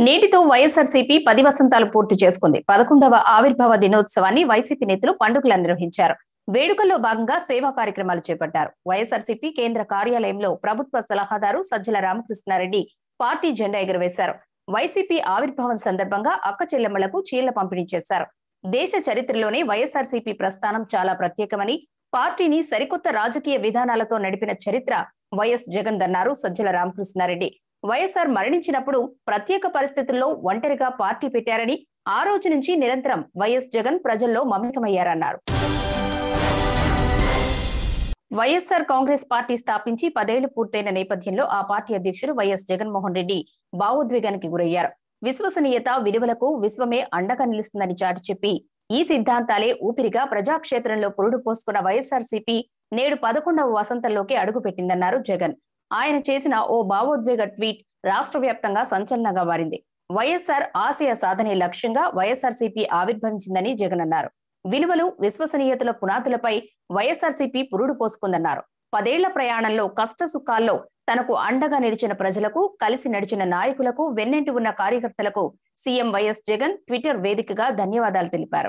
నేటితో వైఎస్ఆర్సీపీ పది వసంతాలు పూర్తి చేసుకుంది పదకొండవ ఆవిర్భావ దినోత్సవాన్ని వైసీపీ నేతలు పండుగలా నిర్వహించారు వేడుకల్లో భాగంగా సేవా కార్యక్రమాలు చేపట్టారు వైఎస్ఆర్సీపీ కేంద్ర కార్యాలయంలో ప్రభుత్వ సలహాదారు సజ్జల రామకృష్ణారెడ్డి పార్టీ జెండా ఎగురవేశారు వైసీపీ ఆవిర్భావం సందర్భంగా అక్క చెల్లెమ్మలకు చీరల పంపిణీ చేశారు దేశ చరిత్రలోనే వైఎస్ఆర్సీపీ ప్రస్థానం చాలా ప్రత్యేకమని పార్టీని సరికొత్త రాజకీయ విధానాలతో నడిపిన చరిత్ర వైఎస్ జగన్ దన్నారు సజ్జల రామకృష్ణారెడ్డి వైఎస్ఆర్ మరణించినప్పుడు ప్రత్యేక పరిస్థితుల్లో ఒంటరిగా పార్టీ పెట్టారని ఆ రోజు నుంచి నిరంతరం వైఎస్ జగన్ ప్రజల్లో మమేకమయ్యారన్నారు వైఎస్ఆర్ కాంగ్రెస్ పార్టీ స్థాపించి పదేళ్లు పూర్తయిన నేపథ్యంలో ఆ పార్టీ అధ్యక్షుడు వైఎస్ జగన్మోహన్ రెడ్డి భావోద్వేగానికి గురయ్యారు విశ్వసనీయత విలువలకు విశ్వమే అండగా నిలుస్తుందని చాటి చెప్పి ఈ సిద్ధాంతాలే ఊపిరిగా ప్రజాక్షేత్రంలో పురుడు పోసుకున్న వైఎస్ఆర్సీపీ నేడు పదకొండవ వసంతంలోకి అడుగుపెట్టిందన్నారు జగన్ ఆయన చేసిన ఓ భావోద్వేగ ట్వీట్ రాష్ట్ర వ్యాప్తంగా సంచలనంగా మారింది వైఎస్ఆర్ ఆశయ సాధనే లక్ష్యంగా వైఎస్ఆర్సీపీ ఆవిర్భవించిందని జగన్ అన్నారు విలువలు విశ్వసనీయతల పునాదులపై వైఎస్ఆర్సీపీ పురుడు పోసుకుందన్నారు పదేళ్ల ప్రయాణంలో కష్ట సుఖాల్లో తనకు అండగా నిలిచిన ప్రజలకు కలిసి నడిచిన నాయకులకు వెన్నెంటి ఉన్న కార్యకర్తలకు సీఎం వైఎస్ జగన్ ట్విట్టర్ వేదికగా ధన్యవాదాలు తెలిపారు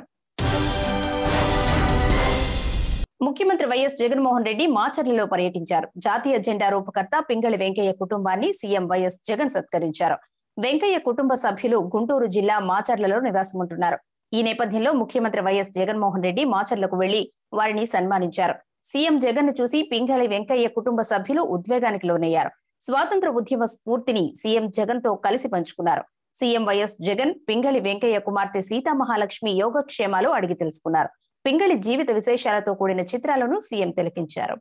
ముఖ్యమంత్రి వైఎస్ జగన్మోహన్ రెడ్డి మాచర్లలో పర్యటించారు జాతీయ జెండా రూపకర్త పింగళి వెంకయ్య కుటుంబాన్ని సీఎం వైఎస్ జగన్ సత్కరించారు వెంకయ్య కుటుంబ సభ్యులు గుంటూరు జిల్లా మాచర్లలో నివాసముంటున్నారు ఈ నేపథ్యంలో ముఖ్యమంత్రి వైఎస్ జగన్మోహన్ రెడ్డి మాచర్లకు వెళ్లి వారిని సన్మానించారు సీఎం జగన్ ను చూసి పింగళి వెంకయ్య కుటుంబ సభ్యులు ఉద్వేగానికి లోనయ్యారు స్వాతంత్ర ఉద్యమ స్ఫూర్తిని సీఎం జగన్ తో కలిసి పంచుకున్నారు సీఎం వైఎస్ జగన్ పింగళి వెంకయ్య కుమార్తె సీతామహాలక్ష్మి యోగక్షేమాలు అడిగి తెలుసుకున్నారు పింగళి జీవిత విశేషాలతో కూడిన చిత్రాలను సీఎం తిలకించారు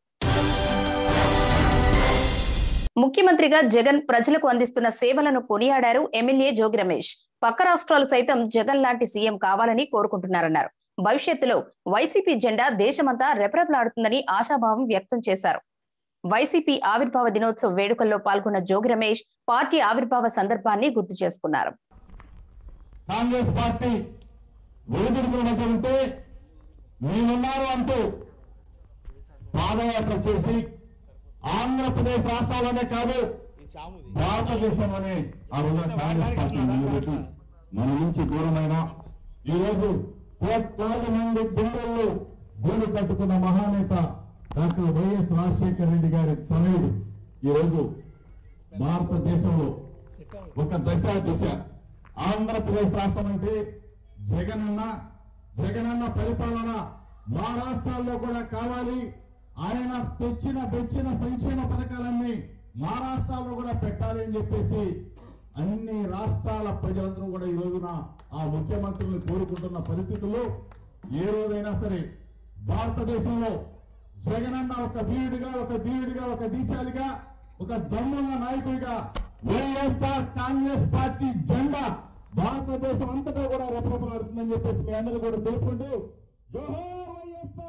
ముఖ్యమంత్రిగా జగన్ ప్రజలకు అందిస్తున్న సేవలను కొనియాడారు ఎమ్మెల్యే జోగి రమేష్ పక్క రాష్ట్రాలు సైతం జగన్ లాంటి సీఎం కావాలని కోరుకుంటున్నారన్నారు భవిష్యత్తులో వైసీపీ జెండా దేశమంతా రెపరెపలాడుతుందని ఆశాభావం వ్యక్తం చేశారు వైసీపీ ఆవిర్భావ దినోత్సవ వేడుకల్లో పాల్గొన్న జోగి రమేష్ పార్టీ ఆవిర్భావ సందర్భాన్ని గుర్తు చేసుకున్నారు కాంగ్రెస్ పార్టీ ఒడిదుడుకున్నట్టుంటే నేనున్నారు అంటూ పాదయాత్ర చేసి ఆంధ్రప్రదేశ్ రాష్ట్రాల్లోనే కాదు భారతదేశంలోనే ఆ రోజున కాంగ్రెస్ పార్టీ నిలబెట్టి మన నుంచి దూరమైన ఈ రోజు కోట్లాది మంది గుండెల్లో గూడు కట్టుకున్న మహానేత డాక్టర్ వైఎస్ రాజశేఖర రెడ్డి గారి తనయుడు ఈ రోజు భారతదేశంలో ఒక దశ దిశ ఆంధ్రప్రదేశ్ రాష్ట్రం అంటే జగనన్న జగనన్న పరిపాలన మా రాష్ట్రాల్లో కూడా కావాలి ఆయన తెచ్చిన తెచ్చిన సంక్షేమ పథకాలన్నీ మా రాష్ట్రాల్లో కూడా పెట్టాలి అని చెప్పేసి అన్ని రాష్ట్రాల ప్రజలందరూ కూడా ఈ రోజున ఆ ముఖ్యమంత్రులను కోరుకుంటున్న పరిస్థితుల్లో ఏ రోజైనా సరే భారతదేశంలో జగనన్న ఒక వీరుడిగా ఒక ధీరుడిగా ఒక దీశాలిగా ఒక దమ్మున్న నాయకుడిగా వైఎస్ఆర్ కాంగ్రెస్ పార్టీ జెండా భారతదేశం అంతటా కూడా రెపరెపలాడుతుందని చెప్పేసి మీ అందరూ కూడా తెలుపుకుంటూ జోహార్ వైఎస్ఆర్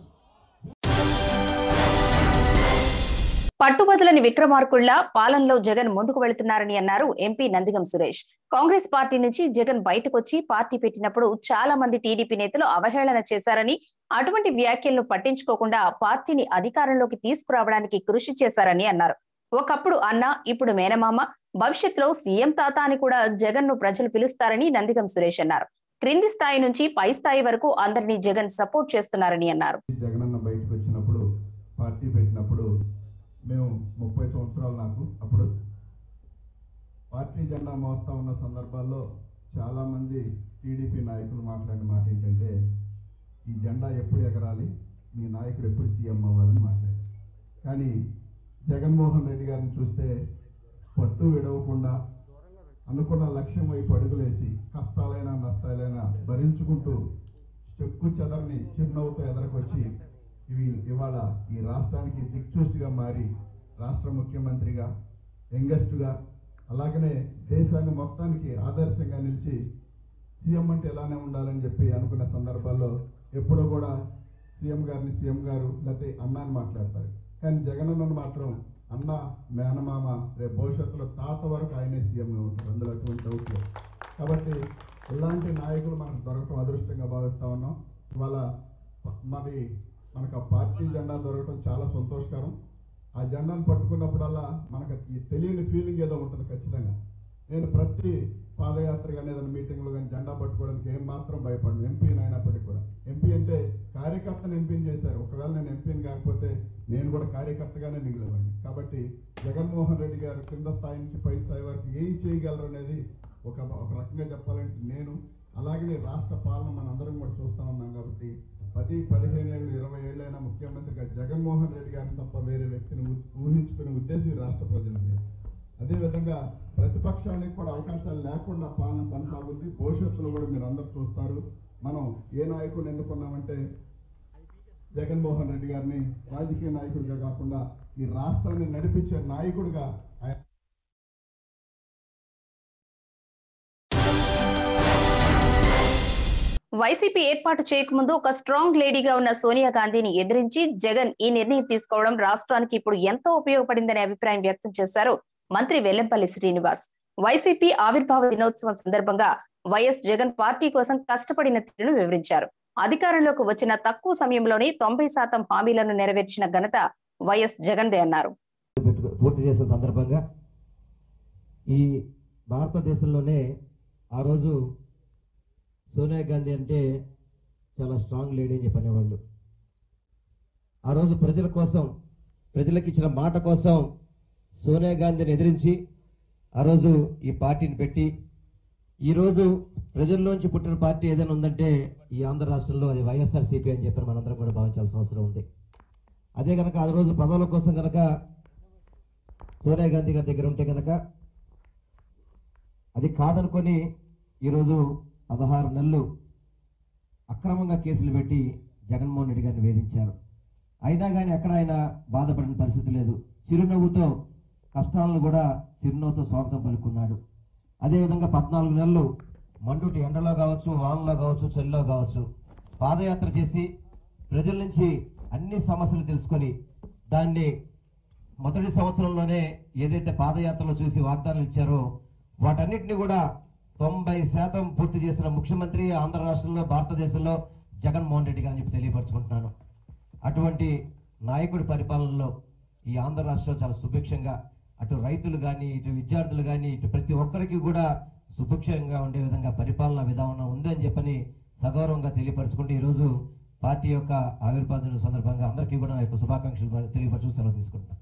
పట్టుబదులని విక్రమార్కుళ్ల పాలనలో జగన్ ముందుకు వెళుతున్నారని అన్నారు ఎంపీ నందిగం సురేష్ కాంగ్రెస్ పార్టీ నుంచి జగన్ బయటకొచ్చి పార్టీ పెట్టినప్పుడు చాలా మంది టీడీపీ నేతలు అవహేళన చేశారని అటువంటి వ్యాఖ్యలను పట్టించుకోకుండా పార్టీని అధికారంలోకి తీసుకురావడానికి కృషి చేశారని అన్నారు ఒకప్పుడు అన్న ఇప్పుడు మేనమామ భవిష్యత్తులో సీఎం తాత అని కూడా జగన్ ను ప్రజలు పిలుస్తారని నందిగం సురేష్ అన్నారు క్రింది స్థాయి నుంచి పై స్థాయి వరకు అందరినీ జగన్ సపోర్ట్ చేస్తున్నారని అన్నారు జగనన్న బయటకు వచ్చినప్పుడు పార్టీ పెట్టినప్పుడు మేము ముప్పై సంవత్సరాలు నాకు అప్పుడు పార్టీ జెండా మోస్తా ఉన్న సందర్భాల్లో చాలామంది టీడీపీ నాయకులు మాట్లాడిన మాట ఏంటంటే ఈ జెండా ఎప్పుడు ఎగరాలి మీ నాయకుడు ఎప్పుడు సీఎం అవ్వాలని మాట్లాడారు కానీ జగన్మోహన్ రెడ్డి గారిని చూస్తే పట్టు విడవకుండా అనుకున్న లక్ష్యం వైపు అడుగులేసి కష్టాలైనా నష్టాలైనా భరించుకుంటూ చెక్కు చెదరని చిరునవ్వుతో ఎదరకొచ్చి ఇవి ఇవాళ ఈ రాష్ట్రానికి దిక్చూసిగా మారి రాష్ట్ర ముఖ్యమంత్రిగా యంగెస్ట్గా అలాగనే దేశాన్ని మొత్తానికి ఆదర్శంగా నిలిచి సీఎం అంటే ఎలానే ఉండాలని చెప్పి అనుకున్న సందర్భాల్లో ఎప్పుడో కూడా సీఎం గారిని సీఎం గారు లేకపోతే అన్న అని మాట్లాడతారు కానీ జగనన్నను మాత్రం అన్న మేనమామ రేపు భవిష్యత్తులో తాత వరకు ఆయనే సీఎంగా ఉంటారు అందులో ఎటువంటి డౌట్ లేదు కాబట్టి ఇలాంటి నాయకులు మనకు దొరకటం అదృష్టంగా భావిస్తా ఉన్నాం ఇవాళ ప- మరి మనకు ఆ పార్టీ జెండా దొరకటం చాలా సంతోషకరం ఆ జెండాను పట్టుకున్నప్పుడల్లా మనకు ఈ తెలియని ఫీలింగ్ ఏదో ఉంటుంది ఖచ్చితంగా నేను ప్రతి పాదయాత్ర కానీ ఏదైనా మీటింగ్లో కానీ జెండా పట్టుకోవడానికి ఏం మాత్రం భయపడను ఎంపీని అయినప్పటికీ కూడా ఎంపీ అంటే కార్యకర్తను ఎంపీని చేశారు ఒకవేళ నేను ఎంపీని కాకపోతే నేను కూడా కార్యకర్తగానే మిగిలేవాడిని కాబట్టి జగన్మోహన్ రెడ్డి గారు కింద స్థాయి నుంచి పై స్థాయి వరకు ఏం చేయగలరు అనేది ఒక ఒక రకంగా చెప్పాలంటే నేను అలాగే రాష్ట్ర పాలన మనందరం కూడా చూస్తా ఉన్నాం కాబట్టి పది పదిహేను ఏళ్ళు ఇరవై ఏళ్ళైనా ముఖ్యమంత్రిగా జగన్మోహన్ రెడ్డి గారిని తప్ప వేరే వ్యక్తిని ఊ- ఊహించుకునే ఉద్దేశం ఈ రాష్ట్ర ప్రజలు లేదు అదేవిధంగా ప్రతిపక్షానికి కూడా అవకాశాలు లేకుండా పాలన కొనసాగుద్ది భవిష్యత్తులో కూడా మీరు అందరూ చూస్తారు మనం ఏ నాయకుడిని ఎన్నుకున్నామంటే జగన్మోహన్ రెడ్డి గారిని రాజకీయ నాయకుడిగా కాకుండా ఈ రాష్ట్రాన్ని నడిపించే నాయకుడిగా ఆయన వైసీపీ ఏర్పాటు చేయకముందు ఒక స్ట్రాంగ్ లేడీగా ఉన్న సోనియా గాంధీని ఎదిరించి జగన్ ఈ నిర్ణయం తీసుకోవడం రాష్ట్రానికి ఇప్పుడు ఎంతో ఉపయోగపడిందనే అభిప్రాయం వ్యక్తం చేశారు మంత్రి వెల్లంపల్లి శ్రీనివాస్ వైసీపీ ఆవిర్భావ దినోత్సవం సందర్భంగా వైఎస్ జగన్ పార్టీ కోసం కష్టపడిన తీరును వివరించారు అధికారంలోకి వచ్చిన తక్కువ సమయంలోనే తొంభై శాతం హామీలను నెరవేర్చిన ఘనత వైఎస్ జగన్దే అన్నారు పెట్టు- పూర్తి చేసిన సందర్భంగా ఈ భారతదేశంలోనే ఆ రోజు సోనియా గాంధీ అంటే చాలా స్ట్రాంగ్ లేడీ అని చెప్పనేవాళ్ళు ఆ రోజు ప్రజల కోసం ప్రజలకు ఇచ్చిన మాట కోసం సోనియా గాంధీని ఎదిరించి ఆ రోజు ఈ పార్టీని పెట్టి ఈరోజు ప్రజల్లోంచి పుట్టిన పార్టీ ఏదైనా ఉందంటే ఈ ఆంధ్ర రాష్ట్రంలో అది వైఎస్ఆర్ సిపి అని చెప్పి మనందరం కూడా భావించాల్సిన అవసరం ఉంది అదే కనుక ఆ రోజు పదవుల కోసం కనుక సోనియా గాంధీ గారి దగ్గర ఉంటే కనుక అది కాదనుకొని ఈరోజు పదహారు నెలలు అక్రమంగా కేసులు పెట్టి జగన్మోహన్ రెడ్డి గారిని వేధించారు అయినా కానీ ఎక్కడ ఆయన బాధపడిన పరిస్థితి లేదు చిరునవ్వుతో కష్టాలను కూడా చిరునవ్వుతో స్వాగతం పలుకున్నాడు అదేవిధంగా పద్నాలుగు నెలలు మండుటి ఎండలో కావచ్చు వానలో కావచ్చు చలిలో కావచ్చు పాదయాత్ర చేసి ప్రజల నుంచి అన్ని సమస్యలు తెలుసుకొని దాన్ని మొదటి సంవత్సరంలోనే ఏదైతే పాదయాత్రలో చూసి వాగ్దానాలు ఇచ్చారో వాటన్నిటిని కూడా తొంభై శాతం పూర్తి చేసిన ముఖ్యమంత్రి ఆంధ్ర రాష్ట్రంలో భారతదేశంలో జగన్మోహన్ రెడ్డి గారిని చెప్పి తెలియపరచుకుంటున్నాను అటువంటి నాయకుడి పరిపాలనలో ఈ ఆంధ్ర రాష్ట్రం చాలా సుభిక్షంగా అటు రైతులు కానీ ఇటు విద్యార్థులు కానీ ఇటు ప్రతి ఒక్కరికి కూడా సుభిక్షంగా ఉండే విధంగా పరిపాలన విధానం ఉందని చెప్పని సగౌరవంగా తెలియపరచుకుంటూ ఈరోజు పార్టీ యొక్క ఆవిర్భావ దినం సందర్భంగా అందరికీ కూడా నా యొక్క శుభాకాంక్షలు తెలియపరచు సెలవు తీసుకుంటున్నాను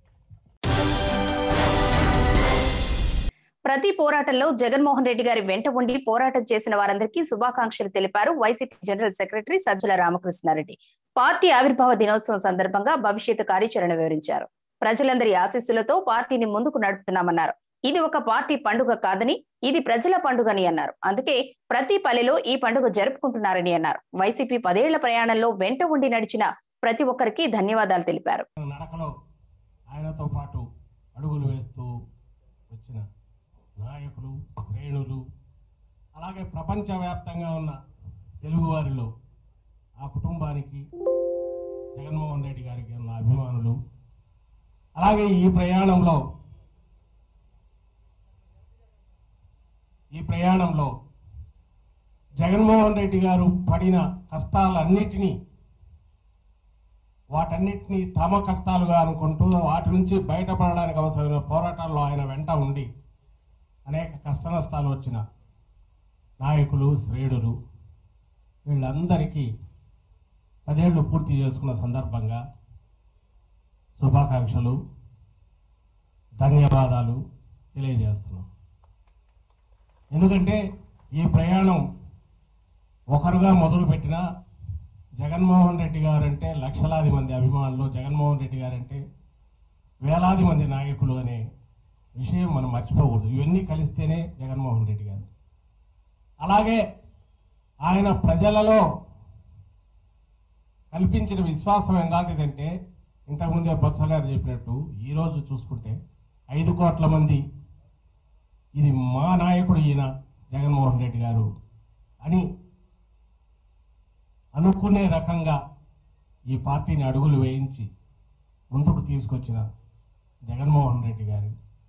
ప్రతి పోరాటంలో జగన్మోహన్ రెడ్డి గారి వెంట ఉండి పోరాటం చేసిన వారందరికీ శుభాకాంక్షలు తెలిపారు YCP general secretary Sajjala Ramakrishna Reddy party ఆవిర్భావ దినోత్సవం సందర్భంగా భవిష్యత్తు కార్యాచరణ వివరించారు ప్రజలందరి ఆశీస్సులతో పార్టీని ముందుకు నడుపుతున్నామన్నారు ఇది ఒక పార్టీ పండుగ కాదని ఇది ప్రజల పండుగని అన్నారు అందుకే ప్రతి పల్లెలో ఈ పండుగ జరుపుకుంటున్నారని అన్నారు వైసీపీ పదేళ్ల ప్రయాణంలో వెంట ఉండి నడిచిన ప్రతి ఒక్కరికి ధన్యవాదాలు తెలిపారు నడకలో ఆయనతో పాటు అడుగులు వేస్తూ వచ్చిన నాయకులు శ్రేణులు అలాగే ప్రపంచవ్యాప్తంగా ఉన్న తెలుగువారిలో ఆ కుటుంబానికి జగన్మోహన్ రెడ్డి గారికి ఉన్న అభిమానులు అలాగే ఈ ప్రయాణంలో ఈ ప్రయాణంలో జగన్మోహన్ రెడ్డి గారు పడిన కష్టాలన్నిటినీ వాటన్నిటినీ తమ కష్టాలుగా అనుకుంటూ వాటి నుంచి బయటపడడానికి అవసరమైన పోరాటాల్లో ఆయన వెంట ఉండి అనేక కష్ట నష్టాలు వచ్చిన నాయకులు శ్రేణులు వీళ్ళందరికీ పదేళ్లు పూర్తి చేసుకున్న సందర్భంగా శుభాకాంక్షలు ధన్యవాదాలు తెలియజేస్తున్నాం ఎందుకంటే ఈ ప్రయాణం ఒకరుగా మొదలుపెట్టిన జగన్మోహన్ రెడ్డి గారంటే లక్షలాది మంది అభిమానులు జగన్మోహన్ రెడ్డి గారంటే వేలాది మంది నాయకులు అనే విషయం మనం మర్చిపోకూడదు ఇవన్నీ కలిస్తేనే జగన్మోహన్ రెడ్డి గారు అలాగే ఆయన ప్రజలలో కల్పించిన విశ్వాసం ఎలాంటిదంటే ఇంతకుముందే బొత్స గారు చెప్పినట్టు ఈరోజు చూసుకుంటే ఐదు కోట్ల మంది ఇది మా నాయకుడు ఈయన జగన్మోహన్ రెడ్డి గారు అని అనుకునే రకంగా ఈ పార్టీని అడుగులు వేయించి ముందుకు తీసుకొచ్చిన జగన్మోహన్ రెడ్డి గారు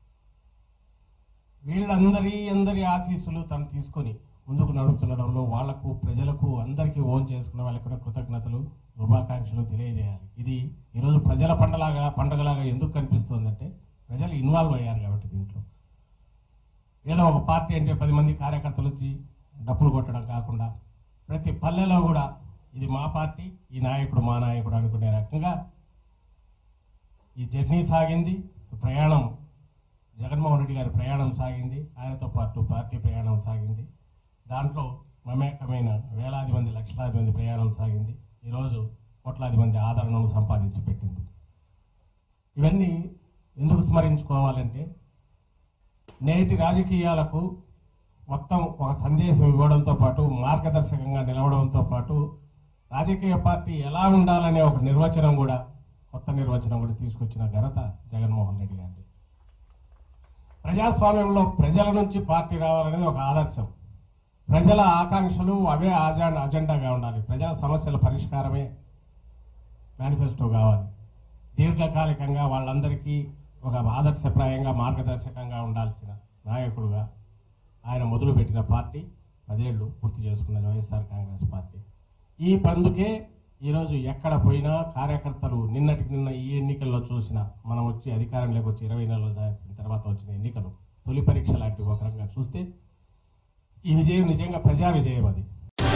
వీళ్ళందరి అందరి ఆశీస్సులు తను తీసుకొని ముందుకు నడుపుతుండడంలో వాళ్లకు ప్రజలకు అందరికీ ఓన్ చేసుకున్న వాళ్ళకి కూడా కృతజ్ఞతలు శుభాకాంక్షలు తెలియజేయాలి ఇది ఈరోజు ప్రజల పండలాగా పండగలాగా ఎందుకు కనిపిస్తుందంటే ప్రజలు ఇన్వాల్వ్ అయ్యారు కాబట్టి దీంట్లో ఏదో ఒక పార్టీ అంటే పది మంది కార్యకర్తలు వచ్చి డప్పులు కొట్టడం కాకుండా ప్రతి పల్లెలో కూడా ఇది మా పార్టీ ఈ నాయకుడు మా నాయకుడు అనుకునే రకంగా ఈ జర్నీ సాగింది ప్రయాణం జగన్మోహన్ రెడ్డి గారి ప్రయాణం సాగింది ఆయనతో పాటు పార్టీ ప్రయాణం సాగింది దాంట్లో మమేకమైన వేలాది మంది లక్షలాది మంది ప్రయాణం సాగింది ఈరోజు కోట్లాది మంది ఆదరణను సంపాదించి పెట్టింది ఇవన్నీ ఎందుకు స్మరించుకోవాలంటే నేటి రాజకీయాలకు మొత్తం ఒక సందేశం ఇవ్వడంతో పాటు మార్గదర్శకంగా నిలవడంతో పాటు రాజకీయ పార్టీ ఎలా ఉండాలనే ఒక నిర్వచనం కూడా కొత్త నిర్వచనం కూడా తీసుకొచ్చిన ఘనత జగన్మోహన్ రెడ్డి గారిది ప్రజాస్వామ్యంలో ప్రజల నుంచి పార్టీ రావాలనేది ఒక ఆదర్శం ప్రజల ఆకాంక్షలు అవే ఆజా అజెండాగా ఉండాలి ప్రజల సమస్యల పరిష్కారమే మేనిఫెస్టో కావాలి దీర్ఘకాలికంగా వాళ్ళందరికీ ఒక ఆదర్శప్రాయంగా మార్గదర్శకంగా ఉండాల్సిన నాయకుడుగా ఆయన మొదలుపెట్టిన పార్టీ పదేళ్లు పూర్తి చేసుకున్న వైఎస్ఆర్ కాంగ్రెస్ పార్టీ ఈ పందుకే ఈరోజు ఎక్కడ పోయినా కార్యకర్తలు నిన్నటికి నిన్న ఈ ఎన్నికల్లో చూసిన మనం వచ్చి అధికారంలోకి వచ్చి ఇరవై నెలల దాటిన తర్వాత వచ్చిన ఎన్నికలు తొలి పరీక్ష లాంటివి ఒక రకంగా చూస్తే ఈ విజయం నిజంగా ప్రజా విజయం అది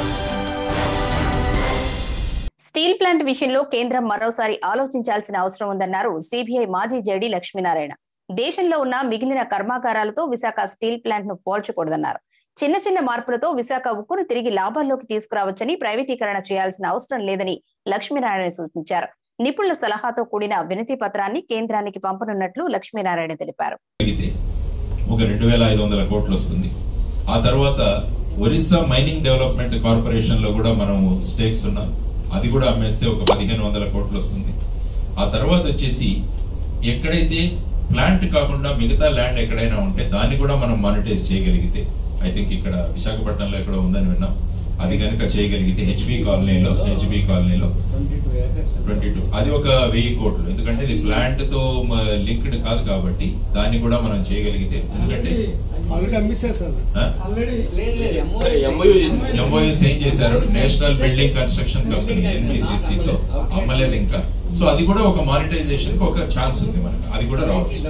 స్టీల్ ప్లాంట్ విషయంలో కేంద్రం మరోసారి ఆలోచించాల్సిన అవసరం ఉందన్నారు సిబిఐ మాజీ జేడీ లక్ష్మీనారాయణ దేశంలో ఉన్న మిగిలిన కర్మాగారాలతో విశాఖ స్టీల్ ప్లాంట్ ను పోల్చకూడదన్నారు చిన్న చిన్న మార్పులతో విశాఖ ఉక్కును తిరిగి లాభాల్లోకి తీసుకురావచ్చని ప్రైవేటీకరణ చేయాల్సిన అవసరం లేదని లక్ష్మీనారాయణ సూచించారు నిపుణుల సలహాతో కూడిన వినతి పత్రాన్ని కేంద్రానికి పంపనున్నట్లు లక్ష్మీనారాయణ తెలిపారు అయితే ఒక రెండు వేల ఐదు వందల కోట్లు వస్తుంది ఆ తర్వాత ఒరిస్సా మైనింగ్ డెవలప్మెంట్ కార్పొరేషన్ లో కూడా మనము స్టేక్స్ ఉన్నాం అది కూడా అమ్మేస్తే ఒక పదిహేను వందల కోట్లు వస్తుంది ఆ తర్వాత వచ్చేసి ఎక్కడైతే ప్లాంట్ కాకుండా మిగతా ల్యాండ్ ఎక్కడైనా ఉంటే దాన్ని కూడా మనం మానిటైజ్ చేయగలిగితే ఐ థింక్ ఇక్కడ విశాఖపట్నంలో ఎక్కడ ఉందని విన్నాం అది కనుక చేయగలిగితే హెచ్బి కాలనీలో హెచ్బి కాలనీలో ట్వంటీ టూ అది ఒక వెయ్యి కోట్లు ఎందుకంటే ఇది ప్లాంట్ తో లింక్డ్ కాదు కాబట్టి దాన్ని కూడా మనం చేయగలిగితే ఎందుకంటే ఆల్రెడీ అమ్మిస్తారు సార్ ఆ? ఎంఓఎస్ ఏం చేశారు national building construction company NBCC తో అమ్మలేదు ఇంకా సో అది కూడా ఒక మానిటైజేషన్ కి ఒక ఛాన్స్ ఉంది మనకు అది కూడా రావచ్చు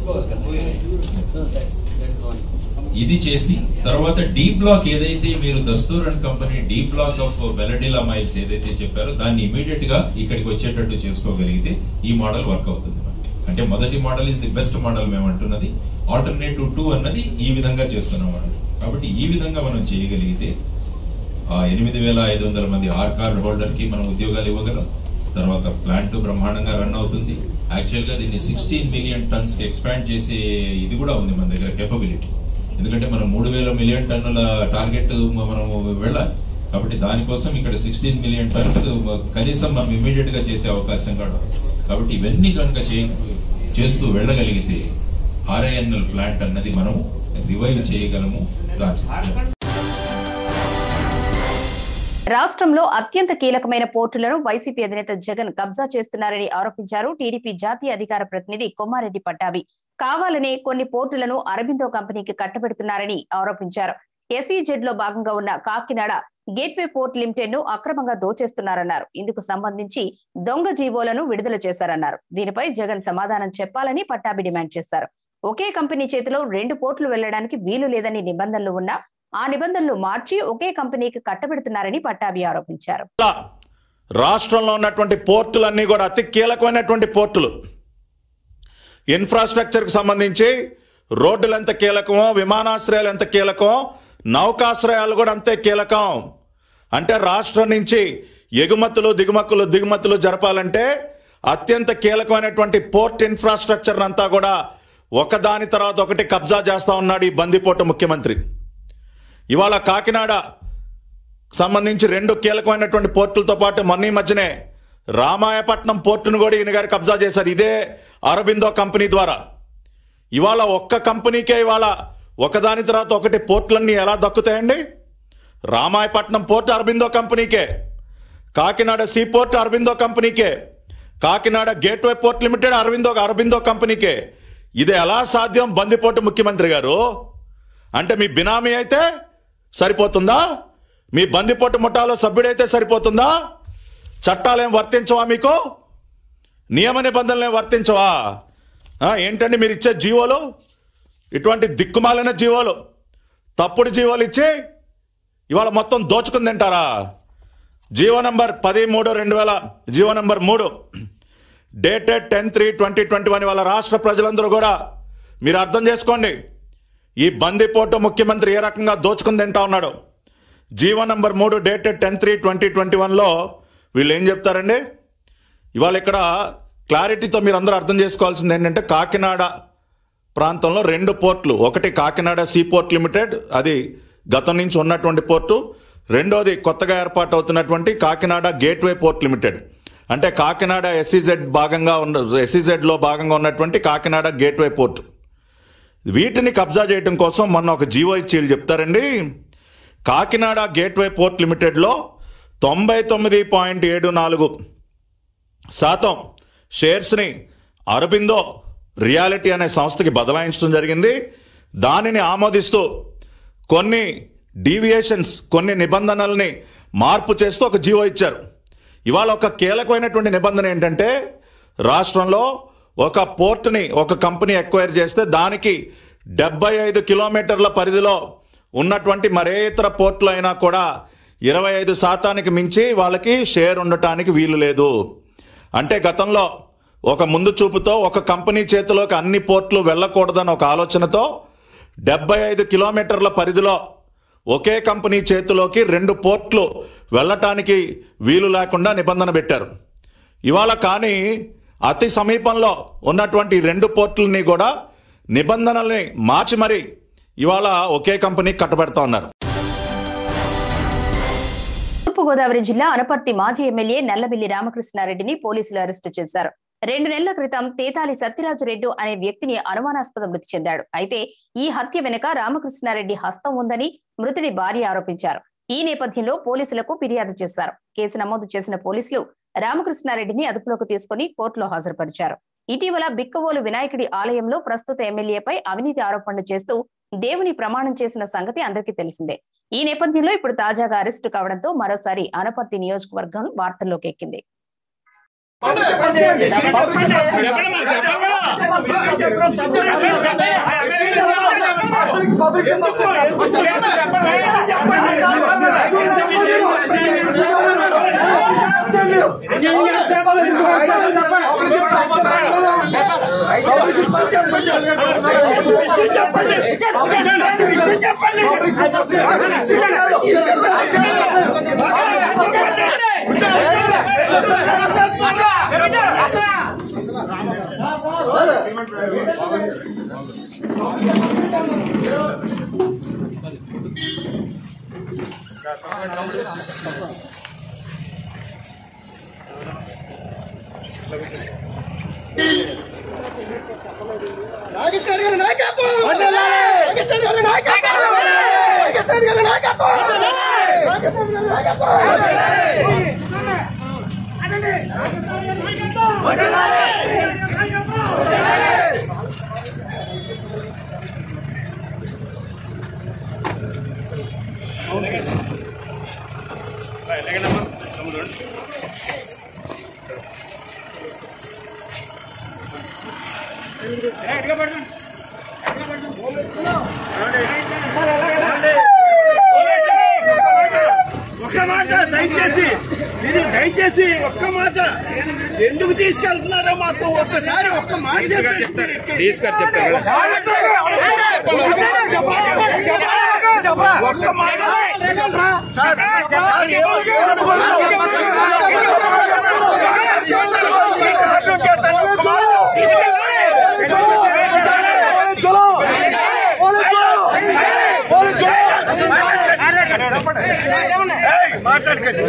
ఇది చేసి తర్వాత డీ బ్లాక్ ఏదైతే మీరు Dastur and company D block of Bailadila mines ఏదైతే చెప్పారో దాన్ని ఇమీడియట్ గా ఇక్కడికి వచ్చేటట్టు చేసుకోగలిగితే ఈ మోడల్ వర్క్ అవుతుంది మనకి. అంటే మొదటి model is the best model మేము అంటున్నది ఆల్టర్నేటివ్ టూ అన్నది ఈ విధంగా చేస్తున్నాం మనం కాబట్టి ఈ విధంగా మనం చేయగలిగితే ఆ ఎనిమిది వేల ఐదు వందల మంది ఆర్ కార్డ్ హోల్డర్ కి మనం ఉద్యోగాలు ఇవ్వగలం తర్వాత ప్లాంట్ బ్రహ్మాండంగా రన్ అవుతుంది యాక్చువల్ గా దీన్ని సిక్స్టీన్ మిలియన్ టన్స్ కి ఎక్స్పాండ్ చేసే ఇది కూడా ఉంది మన దగ్గర కేపబిలిటీ ఎందుకంటే మనం మూడు వేల మిలియన్ టన్నుల టార్గెట్ మనం వెళ్ళాలి కాబట్టి దానికోసం ఇక్కడ సిక్స్టీన్ మిలియన్ టన్స్ కనీసం మనం ఇమీడియట్ గా చేసే అవకాశం కూడా ఉంది. కాబట్టి ఇవన్నీ కనుక చేయ చేస్తూ వెళ్ళగలిగితే ఆర్ఐఎన్ఎల్ ప్లాంట్ అన్నది మనం రివైవ్ చేయగలము దాన్ని రాష్ట్రంలో అత్యంత కీలకమైన పోర్టులను వైసీపీ అధినేత జగన్ కబ్జా చేస్తున్నారని ఆరోపించారు టీడీపీ జాతీయ అధికార ప్రతినిధి కొమ్మారెడ్డి పట్టాభి కావాలనే కొన్ని పోర్టులను అరబిందో కంపెనీకి కట్టబెడుతున్నారని ఆరోపించారు ఎస్ఈజెడ్ లో భాగంగా ఉన్న కాకినాడ గేట్వే పోర్ట్ లిమిటెడ్ ను అక్రమంగా దోచేస్తున్నారన్నారు ఇందుకు సంబంధించి దొంగ జీవోలను విడుదల చేశారన్నారు దీనిపై జగన్ సమాధానం చెప్పాలని పట్టాభి డిమాండ్ చేశారు ఒకే కంపెనీ చేతిలో రెండు పోర్టులు వెళ్లడానికి వీలు లేదని నిబంధనలు ఉన్నా ఆ నిబంధనలు మార్చి ఒకే కంపెనీకి కట్టబెడుతున్నారని పట్టాభి ఆరోపించారు రాష్ట్రంలో ఉన్నటువంటి పోర్టులన్నీ కూడా అతి కీలకమైనటువంటి పోర్టులు ఇన్ఫ్రాస్ట్రక్చర్కి సంబంధించి రోడ్డులు ఎంత కీలకమో విమానాశ్రయాలు ఎంత కీలకమో నౌకాశ్రయాలు కూడా అంతే కీలకం అంటే రాష్ట్రం నుంచి ఎగుమతులు దిగుమతులు దిగుమతులు జరపాలంటే అత్యంత కీలకమైనటువంటి పోర్ట్ ఇన్ఫ్రాస్ట్రక్చర్ అంతా కూడా ఒకదాని తర్వాత ఒకటి కబ్జా చేస్తా ఉన్నాడు ఈ బందిపోటు ముఖ్యమంత్రి ఇవాళ కాకినాడ సంబంధించి రెండు కీలకమైనటువంటి పోర్టులతో పాటు మొన్న ఈ మధ్యనే రామాయపట్నం పోర్టును కూడా ఈయన గారు కబ్జా చేశారు ఇదే అరబిందో కంపెనీ ద్వారా ఇవాళ ఒక్క కంపెనీకే ఇవాళ ఒకదాని తర్వాత ఒకటి పోర్టులన్నీ ఎలా దక్కుతాయండి రామాయపట్నం పోర్ట్ అరబిందో కంపెనీకే కాకినాడ సీ పోర్ట్ అరబిందో కంపెనీకే Kakinada gateway port limited Aurobindo Aurobindo కంపెనీకే ఇది ఎలా సాధ్యం బందిపోటు ముఖ్యమంత్రి గారు అంటే మీ బినామీ అయితే సరిపోతుందా మీ బందిపోటు ముఠాలో సభ్యుడైతే సరిపోతుందా చట్టాలేం వర్తించవా మీకు నియమ నిబంధనలు ఏం వర్తించవా ఆ, ఏంటండి మీరు ఇచ్చే జీవోలు ఇటువంటి దిక్కుమాలిన జీవోలు తప్పుడు జీవోలు ఇచ్చి ఇవాళ మొత్తం దోచుకుని తింటారా జీవో నంబర్ పది మూడు రెండు వేల జీవో నంబర్ మూడు dated ten three twenty twenty one వాళ్ళ రాష్ట్ర ప్రజలందరూ కూడా మీరు అర్థం చేసుకోండి ఈ బందిపోటు ముఖ్యమంత్రి ఏ రకంగా దోచుకుని తింటా ఉన్నాడు జీవో నంబర్ మూడు dated ten three twenty twenty వన్లో వీళ్ళు ఏం చెప్తారండి ఇవాళ ఇక్కడ క్లారిటీతో మీరు అందరూ అర్థం చేసుకోవాల్సింది ఏంటంటే కాకినాడ ప్రాంతంలో రెండు పోర్ట్లు ఒకటి కాకినాడ సీ పోర్ట్ లిమిటెడ్ అది గతం నుంచి ఉన్నటువంటి పోర్టు రెండోది కొత్తగా ఏర్పాటు అవుతున్నటువంటి కాకినాడ గేట్వే పోర్ట్ లిమిటెడ్ అంటే కాకినాడ ఎస్ఈజెడ్ భాగంగా ఉన్న ఎస్ఈజెడ్లో భాగంగా ఉన్నటువంటి కాకినాడ గేట్వే పోర్ట్ వీటిని కబ్జా చేయడం కోసం మొన్న ఒక జీవో ఇచ్చి వీళ్ళు చెప్తారండి కాకినాడ గేట్వే పోర్ట్ లిమిటెడ్లో తొంభై తొమ్మిది పాయింట్ ఏడు నాలుగు శాతం షేర్స్ని అరబిందో రియాలిటీ అనే సంస్థకి బదలాయించడం జరిగింది దానిని ఆమోదిస్తూ కొన్ని డీవియేషన్స్ కొన్ని నిబంధనల్ని మార్పు చేస్తూ ఒక జీవో ఇచ్చారు ఇవాళ ఒక కీలకమైనటువంటి నిబంధన ఏంటంటే రాష్ట్రంలో ఒక పోర్ట్ని ఒక కంపెనీ ఎక్వైర్ చేస్తే దానికి డెబ్బై ఐదు కిలోమీటర్ల పరిధిలో ఉన్నటువంటి మరే ఇతర పోర్టులు అయినా కూడా ఇరవై ఐదు శాతానికి మించి వాళ్ళకి షేర్ ఉండటానికి వీలు లేదు అంటే గతంలో ఒక ముందు చూపుతో ఒక కంపెనీ చేతిలోకి అన్ని పోర్ట్లు వెళ్ళకూడదని ఒక ఆలోచనతో డెబ్బై ఐదు కిలోమీటర్ల పరిధిలో ఒకే కంపెనీ చేతిలోకి రెండు పోర్ట్లు వెళ్ళటానికి వీలు లేకుండా నిబంధన పెట్టారు ఇవాళ కానీ అతి సమీపంలో ఉన్నటువంటి ఈ రెండు పోర్టులని కూడా నిబంధనల్ని మార్చి మరి ఇవాళ ఒకే కంపెనీ కట్టబెడతా ఉన్నారు తూర్పుగోదావరి జిల్లా అనపర్తి మాజీ ఎమ్మెల్యే నల్లబిల్లి రామకృష్ణారెడ్డిని పోలీసులు అరెస్టు చేశారు రెండు నెలల క్రితం తేతాలి సత్యరాజు రెడ్డి అనే వ్యక్తిని అనుమానాస్పద మృతి చెందాడు అయితే ఈ హత్య వెనుక రామకృష్ణారెడ్డి హస్తం ఉందని మృతుడి భార్య ఆరోపించారు ఈ నేపథ్యంలో పోలీసులకు ఫిర్యాదు చేశారు కేసు నమోదు చేసిన పోలీసులు రామకృష్ణారెడ్డిని అదుపులోకి తీసుకుని కోర్టులో హాజరుపరిచారు ఇటీవల బిక్కవోలు వినాయకుడి ఆలయంలో ప్రస్తుత ఎమ్మెల్యేపై అవినీతి ఆరోపణలు చేస్తూ దేవుని ప్రమాణం చేసిన సంగతి అందరికీ తెలిసిందే ఈ నేపథ్యంలో ఇప్పుడు తాజాగా అరెస్టు కావడంతో మరోసారి అనపర్తి నియోజకవర్గం వార్తల్లోకి ఎక్కింది ఒక్క మాట దయచేసి మీరు దయచేసి ఒక్క మాట ఎందుకు తీసుకెళ్తున్నారో మాకు ఒక్కసారి ఒక్క మాట చెప్పేసి ఒక్క మాట సార్, సార్, ఏయ్, మాట్లాడకండి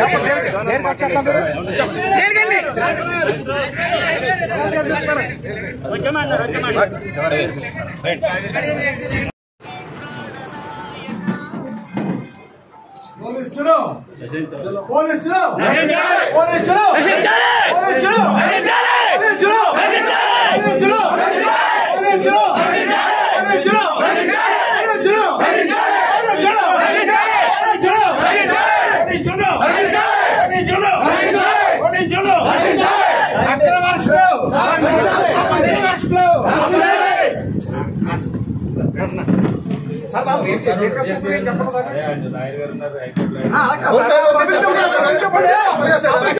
పోలీసులు పోలీసులు పోలీసులు పోలీసులు పోలీసులు పోలీసులు చెప్పండి